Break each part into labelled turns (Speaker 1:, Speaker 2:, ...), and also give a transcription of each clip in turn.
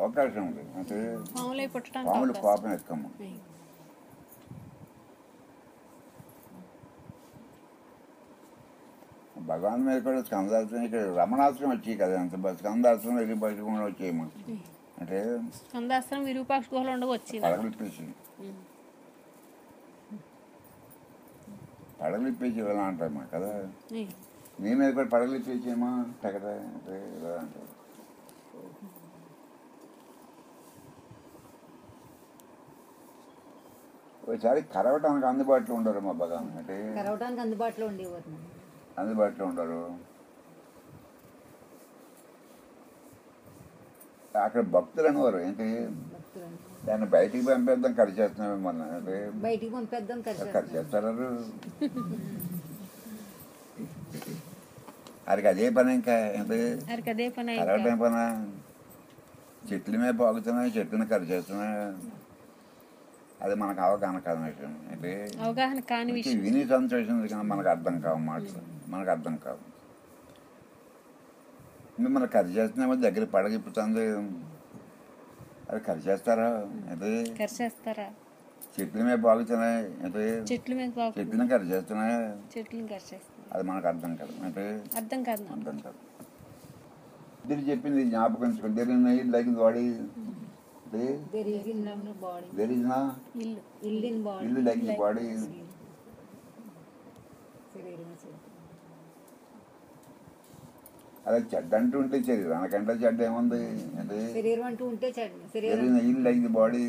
Speaker 1: అవకాశం ఉంది అంటే
Speaker 2: మామూలు పుట్టడానికి
Speaker 1: పాములు
Speaker 2: అవకాశం.
Speaker 1: కోపం ఎక్కమ్మ
Speaker 2: అయ్యి.
Speaker 1: భగవాన్ మీద కూడా స్కందాశ్రమం ఇక్కడ రమణాశ్రమం వచ్చి కదా అంత బ- స్కందాశ్రమం వెళ్ళి బయటకుండా వచ్చేయమ్మా అంటే
Speaker 2: స్కందాస్త్రం విరూపాక్ష గుహలో ఉండగా వచ్చింది
Speaker 1: పడగలిప్పేసి పడగలిప్పేసి ఇలా అంటారమ్మా కదా
Speaker 2: అయ్యి.
Speaker 1: నీ మీద కూడా పడగలిప్పేసేమా తగదా అంటే ఇలా అంటారు ఒకసారి కరవటానికి అందుబాటులో ఉండరు మా భగవాన్ అంటే
Speaker 3: కరవడానికి అందుబాటులో ఉండేవారు నాన్న.
Speaker 1: అందుబాటులో ఉండరు అక్కడ భక్తులు అనేవారు ఏంటి
Speaker 3: భక్తులని
Speaker 1: దాన్ని బయటికి పంపేద్దాం ఖర్చు చేస్తున్నాం మన అంటే
Speaker 3: బయటికి పంపేద్దాం
Speaker 1: ఖర్చు
Speaker 3: ఖర్చు
Speaker 1: చేస్తారు వారికి అదే పని ఇంకా ఏంటి
Speaker 2: వారికి అదే పని అయింది
Speaker 1: కరవటం పని చెట్ల మీద పాకుతున్నాయి చెట్టుని ఖర్చు చేస్తున్నాయి అది మనకు అవగాహన కాదు విషయం అంటే
Speaker 2: అవగాహన కాని
Speaker 1: ఇది
Speaker 2: విషయం
Speaker 1: విని సంతోషించదు కానీ మనకు అర్థం కావు మాటలు మనకు అర్థం కావు మిమ్మల్ని ఖర్చు చేస్తున్నామో దగ్గర పడగిప్పుతుంది అది ఖర్చు చేస్తారా అంటే
Speaker 2: కరిచేస్తారా
Speaker 1: చెట్ల మీద పాకుతున్నాయి అంటే
Speaker 2: చెట్ల మీద బాగు
Speaker 1: చెట్టుని ఖర్చు చేస్తున్నాయి
Speaker 2: చెట్లను కరిచేస్తారు
Speaker 1: అది మనకు అర్థం కాదు అంటే
Speaker 2: అర్థం కాదు నాకు
Speaker 1: అర్థం కాదు ఇద్దరు చెప్పింది జ్ఞాపకం there is like body
Speaker 3: there is in body
Speaker 1: there is నా
Speaker 2: ఇల్లు
Speaker 3: ఇల్ ఇన్ బాడీ
Speaker 1: ఇల్లు లైక్ బాడీ
Speaker 3: శరీరం శరీరం.
Speaker 1: అలా చెడ్డ అంటూ ఉంటే శరీరానికంటే చెడ్డ ఏముంది అంటే
Speaker 3: శరీరం అంటూ ఉంటే చెడ్-
Speaker 1: దెర్
Speaker 3: శరీరం
Speaker 1: ఇస్ ఇల్లు లైక్ బాడీ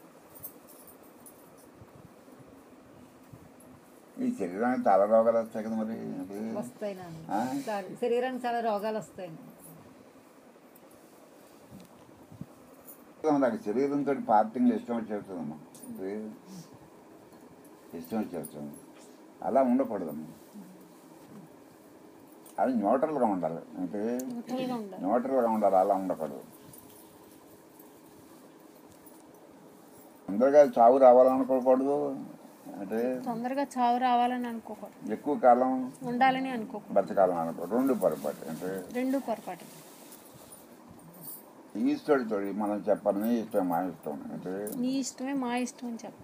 Speaker 1: ఈ శరీరానికి చాలా రోగాలు వస్తాయి కదా మరి అంటే
Speaker 3: వస్తాయి నాన్న
Speaker 1: ఆ?
Speaker 3: చాలా- శరీరానికి చాలా రోగాలు వస్తాయి
Speaker 1: నాకు శరీరంతో పార్టింగ్లు ఇష్టం వచ్చేస్తుందమ్మా అంటే ఇష్టం వచ్చేస్తుంది అలా ఉండకూడదమ్మా అది న్యూట్రల్గా ఉండాలి అంటే
Speaker 2: న్యూట్రల్గా ఉండాలి
Speaker 1: న్యూట్రల్గా ఉండాలి అలా ఉండకూడదు తొందరగా చావు రావాలనుకోకూడదు అంటే
Speaker 2: తొందరగా చావు రావాలని అనుకోకూడదు
Speaker 1: ఎక్కువ కాలం
Speaker 2: ఉండాలని అనుకోకూడదు
Speaker 1: బతకాలని అనుకో రెండు పొరపాటు అంటే
Speaker 2: రెండు పొరపాటు
Speaker 1: ఈశ్వరుడితో మనం చెప్పాలని ఇష్టం మా ఇష్టం అంటే
Speaker 2: నీ ఇష్టమే మా ఇష్టం అని చెప్పాలి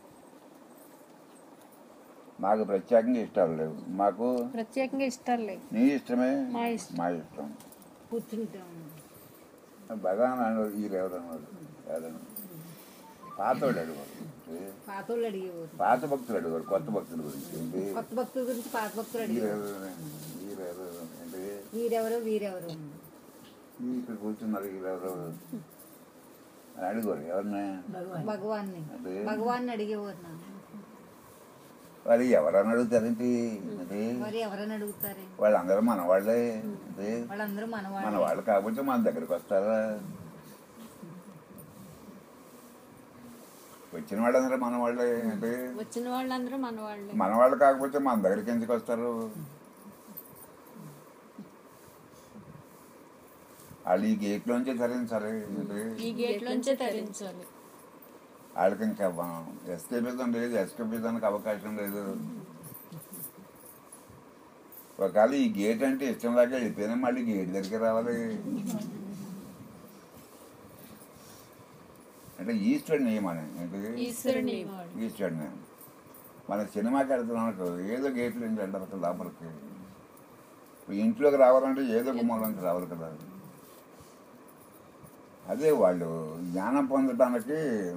Speaker 1: మాకు ప్రత్యేకంగా ఇష్టాలు లేవు మాకు
Speaker 2: ప్రత్యేకంగా ఇష్టాలు లేవు
Speaker 1: నీ ఇష్టమే
Speaker 2: మా ఇష్టం.
Speaker 1: మా ఇష్టం
Speaker 3: కూర్చుంటాం
Speaker 1: భగవాన్ అన్నారు ఈ ఎవరన్నారు ఎవరన్నారు పాతోడు అడుగురు
Speaker 3: పాతోళ్ళు అడిగేవారు
Speaker 1: పాత భక్తులు అడుగురు కొత్త భక్తుల గురించి ఏంటి
Speaker 3: కొత్త భక్తుల గురించి పాత భక్తులు అడిగేవారు
Speaker 1: వీరెవరు వీరెవరు అంటే
Speaker 3: వీరెవరు వీరెవరు
Speaker 1: ఈ ఇక్కడ కూర్చున్నారు వీరెవరు అని అడుగురు ఎవరిని
Speaker 3: భగవాన్ని
Speaker 1: అదే.
Speaker 3: భగవాన్ని అడిగేవారు నాన్న
Speaker 1: మరి ఎవరని అడుగుతారేంటి అంటే
Speaker 3: మరి ఎవరని అడుగుతారే
Speaker 1: వాళ్ళందరూ మన వాళ్ళే అంటే
Speaker 3: వాళ్ళందరూ
Speaker 1: మన
Speaker 3: మనవాళ్ళు
Speaker 1: వాళ్ళు కాకపోతే మన దగ్గరికి వస్తారా వచ్చిన వాళ్ళందరూ మన వాళ్ళే అంటే
Speaker 2: వచ్చిన వాళ్ళందరూ మన వాళ్ళే
Speaker 1: మన వాళ్ళు కాకపోతే మన దగ్గరికి ఎందుకు వస్తారు వాళ్ళు ఈ గేట్లోంచే తరించాలి అంటే
Speaker 2: ఈ గేట్ లోంచే తరించాలి
Speaker 1: వాళ్ళకి ఇంకా ఎస్కేపిజం లేదు ఎస్కేపిజానికి అవకాశం లేదు ఒకవేళ ఈ గేట్ అంటే ఇష్టం దాకా వెళ్ళిపోయినా మళ్ళీ గేట్ దగ్గరికి రావాలి అంటే ఈస్టర్డ్ నియమం అంటే
Speaker 2: ఈశ్వరుని
Speaker 1: ఈస్టర్డ్ నియమం మన సినిమాకి వెళ్తున్నాం అనుకో ఏదో గేట్లు నుంచి వెళ్ళాలి లోపలికి ఇప్పుడు ఇంట్లోకి రావాలంటే ఏదో గుమ్మంలోకి రావాలి కదా అదే వాళ్ళు జ్ఞానం పొందడానికి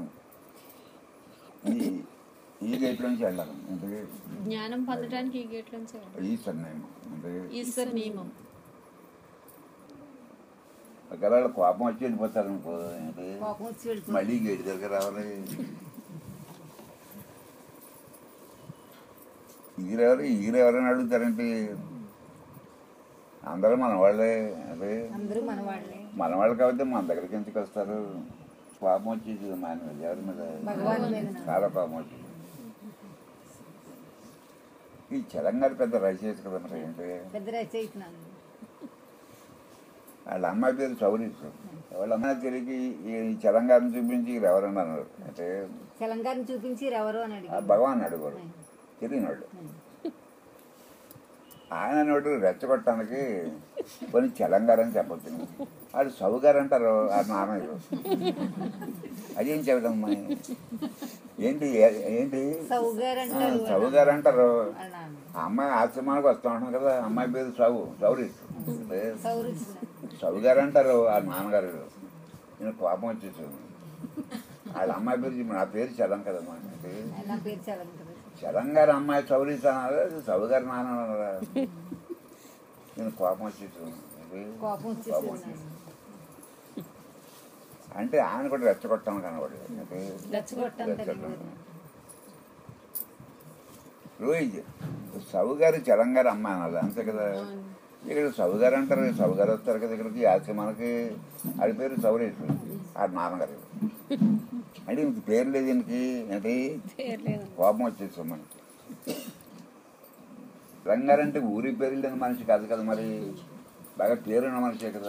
Speaker 1: ఈ ఈ గేట్ నుంచి వెళ్ళాలి అంటే
Speaker 2: జ్ఞానం పొందడానికి ఈ గేట్ లోంచే వెళ్ళాలి.
Speaker 1: ఈశ్వర్ నియమం అంటే
Speaker 2: ఈశ్వర నియమం
Speaker 1: ఒకవేళ కోపం వచ్చి వెళ్ళిపోతారు అనుకో అంటే
Speaker 3: కోపం వచ్చి వెళ్తుంది
Speaker 1: మళ్ళీ గేట్ దగ్గర రావాలి ఈరెవరు ఈరెవరని అడుగుతారంటే అందరూ మన వాళ్ళే అదే
Speaker 3: అందరూ మనవాళ్ళే
Speaker 1: మన వాళ్ళు కాబట్టి మన దగ్గరికి ఎందుకు వస్తారు కోపం వచ్చేసి మన మీద ఎవరి మీద
Speaker 3: భగవాన్ మీద
Speaker 1: చాలా కోపం వచ్చి ఈ తెలంగాణ పెద్ద రచయిత కదా మరి ఏంటి
Speaker 3: పెద్ద రచయిత నాన్న
Speaker 1: వాళ్ళ అమ్మాయి పేరు చౌరీసు వాళ్ళ అమ్మాయి తిరిగి ఈ తెలంగాణ చూపించి ఎవరన్నా అన్నారు అంటే
Speaker 3: తెలంగాణ చూపించి ఎవరు అని
Speaker 1: ఆ
Speaker 3: అడిగారు
Speaker 1: భగవాన్ అడుగురు తిరిగినోళ్ళు ఆయన నోడు రెచ్చగొట్టడానికి కొన్ని తెలంగాణ అని చెప్పొచ్చు నువ్వు. వాడు చౌగారు అంటారు ఆ నాన్నగారు అదేం చెబుదమ్మా ఏంటి ఏ- ఏంటి
Speaker 3: సౌగారు
Speaker 1: ఆ,
Speaker 3: అంటారు
Speaker 1: చౌగారు అంటారు
Speaker 3: వాళ్ళ నాన్న.
Speaker 1: ఆ అమ్మాయి ఆశ్రమానికి వస్తా ఉంటాం కదా అమ్మాయి పేరు చౌ చౌరి
Speaker 3: సౌరు
Speaker 1: చౌగారు అంటారు ఆ నాన్నగారు నేను కోపం వచ్చేసాను వాళ్ళ అమ్మాయి పేరు చెప్పి నా పేరు చలం కదమ్మా అంటే
Speaker 3: నా పేరు చాలా ఉంటుంది
Speaker 1: చలంగారు అమ్మాయి చౌరీస్తానారా చౌగారు నాన్న అన్నారా? నేను కోపం వచ్చేసాను అంటే
Speaker 3: కోపం వచ్చేసింది నాకు.
Speaker 1: అంటే ఆయన కూడా రెచ్చగొట్టాను కనబడి అంటే
Speaker 3: రెచ్చగొట్టాను
Speaker 1: రెచ్చగొట్టాను.
Speaker 3: తెలియదు
Speaker 1: రోహిత్ సౌగారు చలంగారు అమ్మ అనాలి అంతే కదా ఇక్కడ సౌగారు అంటారు సౌగారు వస్తారు కదా ఇక్కడికి ఆశ్రమానికి ఆడి పేరు సౌరేష్ ఆ నాన్నగారు అంటే ఇంక పేరు లేదు దీనికి ఏంటి కోపం వచ్చేస్తాం మనకి రంగారంటే ఊరి పేరు లేని మనిషి కాదు కదా మరి బాగా పేరున్న మనిషే కదా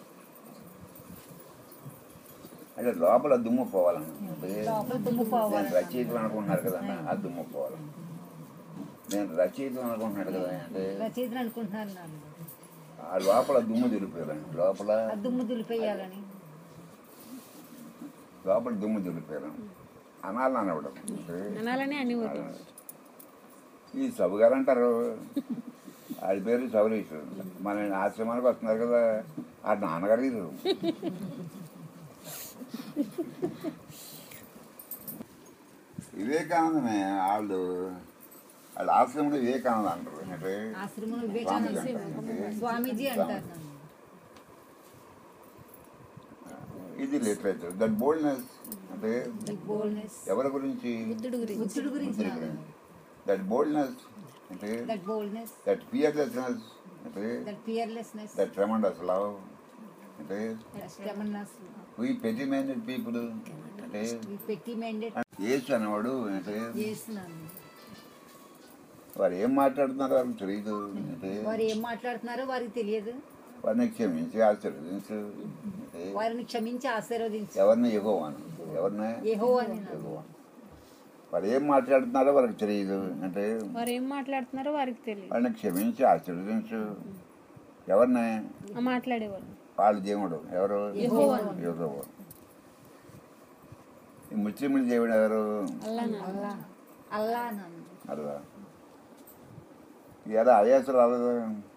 Speaker 1: అంటే లోపల దుమ్ము పోవాలన్న అంటే
Speaker 3: లోపల దుమ్ము పోవాలి
Speaker 1: నేను రచయితలు అనుకుంటున్నారు కదా ఆ దుమ్ము పోవాలి నేను రచయితలు అనుకుంటున్నాడు కదా అంటే
Speaker 3: రచయితలు అనుకుంటున్నాను నన్ను
Speaker 1: ఆ లోపల దుమ్ము దులిపేయాలండి లోపల
Speaker 3: ఆ దుమ్ము దులిపేయాలని
Speaker 1: లోపల దుమ్ము దులిపేయాలని అనాలని అనవడం అంటే
Speaker 2: అనాలని అని
Speaker 1: ఈ సబుగారు అంటారు ఆడి పేరు సౌరీష్ మన ఆశ్రమానికి వస్తున్నారు కదా ఆ నాన్నగారు ఇది వివేకానందమే వాళ్ళు వాళ్ళ ఆశ్రమంలో వివేకానంద అంటారు అంటే
Speaker 3: ఆశ్రమం
Speaker 1: స్వామీజీ
Speaker 3: వివేకానంద
Speaker 1: అంటారు. అంటే
Speaker 3: స్వామీజీ అంటారు నన్ను
Speaker 1: ఇది లిటరేచర్ దట్ బోల్డ్నెస్ అంటే
Speaker 3: బోల్డ్నెస్
Speaker 1: ఎవరి గురించి
Speaker 2: బుద్ధుడు గురించి
Speaker 3: బుద్ధుడు గురించి
Speaker 1: దట్ బోల్డ్నెస్ అంటే
Speaker 3: దట్ బోల్డ్నెస్
Speaker 1: దట్ ఫియర్లెస్నెస్ అంటే
Speaker 3: that fearlessness
Speaker 1: that tremendous love అంటే
Speaker 3: స్టెమన్నస్
Speaker 1: వీ పెట్టి మైండెడ్ పీపుల్ అంటే
Speaker 3: పెట్టి మైండెడ్
Speaker 1: ఏసు అనేవాడు అంటే
Speaker 3: చేస్తున్నాను
Speaker 1: వారు ఏం మాట్లాడుతున్నారో వాళ్ళకి తెలియదు అంటే
Speaker 3: వారు ఏం మాట్లాడుతున్నారో వారికి తెలియదు
Speaker 1: వారిని క్షమించి ఆశీర్వదించు అంటే
Speaker 3: వారిని క్షమించి ఆశీర్వదించి
Speaker 1: ఎవరిని ఎగోవాను ఎవరిని
Speaker 3: ఏహో అని నన్ను.
Speaker 1: ఎగోవాను వారు ఏం మాట్లాడుతున్నారో వారికి తెలియదు అంటే
Speaker 2: వారు ఏం మాట్లాడుతున్నారో వారికి తెలియదు
Speaker 1: వాళ్ళని క్షమించి ఆశీర్వదించు ఎవరిని
Speaker 2: ఆ మాట్లాడేవాళ్ళు
Speaker 1: వాళ్ళ దేవుడు ఎవరు
Speaker 2: యెహోవా.
Speaker 1: యెహోవా. ఈ ముస్లింల దేవుడు ఎవరు
Speaker 2: అల్లానా
Speaker 3: అల్లా అల్లా నన్ను
Speaker 1: అలా ఇలా అయ్యాసు రాలేదు